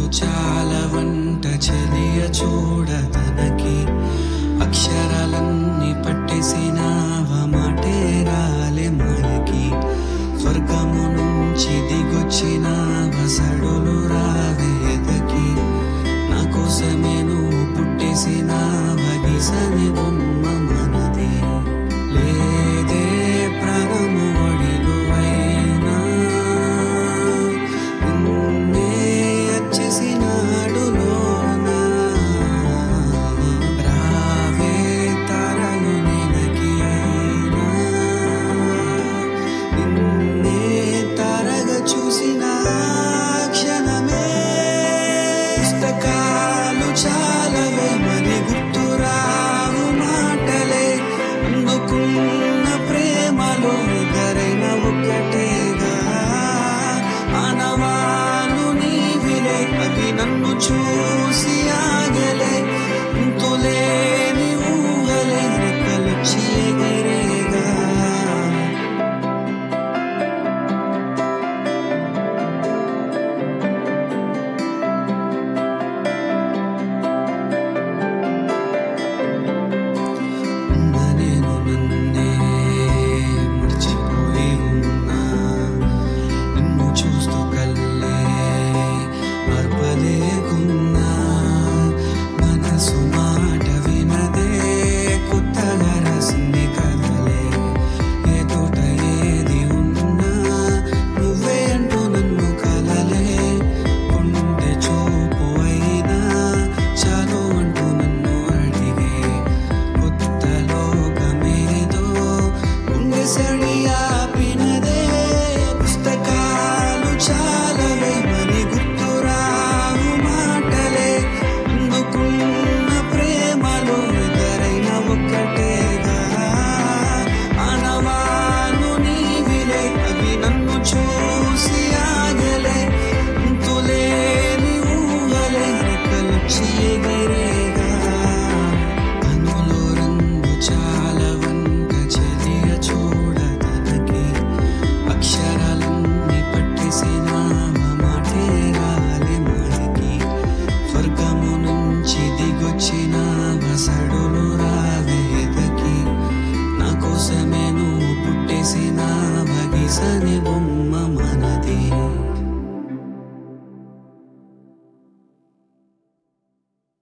చాలా వంట చెలియ చూడ తనకి అక్షరాలన్నీ పట్టేసినావ మాటే రాలే మాయకి స్వర్గము నుంచి దిగొచ్చిన వసడులు రావే ఎదకి నా కోసమే నువ్వు పుట్టేసిన వగిసని బొమ్మ మనది లేదే ప్రాణము ఒడిలువైనా నిన్నే వచ్చేసినాడులోనా రావే తరలు నినకి అయినా నిన్నే తరగా చూసిన క్షణమే పుస్తకాలు చాలవే మరి గుర్తురావు మాటలే అందుకున్న ప్రేమలో ఇద్దరైన ఒకటేగా ఆనవాలు నీవిలే అవి నన్ను చూసి ఆగలే అంతులేని ఊహలే రెక్కలొచ్చి ఎగిరేగా ఉన్న నేను నన్నే మర్చిపోయి ఉన్నా నిన్ను చూస్తూ కల్లే మర్పలేకున్నా మనసు మాట వినదే కొత్తగా రాసింది కదలే ఎదుట ఏది ఉన్నా నువ్వే అంటూ నన్ను కలలే కొంటె చూపు అయినా చాలు అంటూ నన్ను అడిగే కొత్త లోకమేదో గుండె సడి ఆపినదే పుస్తకాలు చాలవే మరి గుర్తురావు మాటలే అందుకున్న ప్రేమలో ఇద్దరైన ఒక్కటేగా ఆనవాలు నీవిలే అవి నన్ను చూసి ఆగలే అంతులేని ఊహలే రెక్కలొచ్చి ఎగిరేగా కనులో రంగు చాలా వంట చెలియ చూడ తనకి అక్షరాలన్నీ పట్టేసిన మాటే రాలే మాయకి స్వర్గము నుంచి దిగొచ్చిన వసడులు రావే ఎదకి నా కోసమే నువ్వు పుట్టేసిన భగిసని బొమ్మ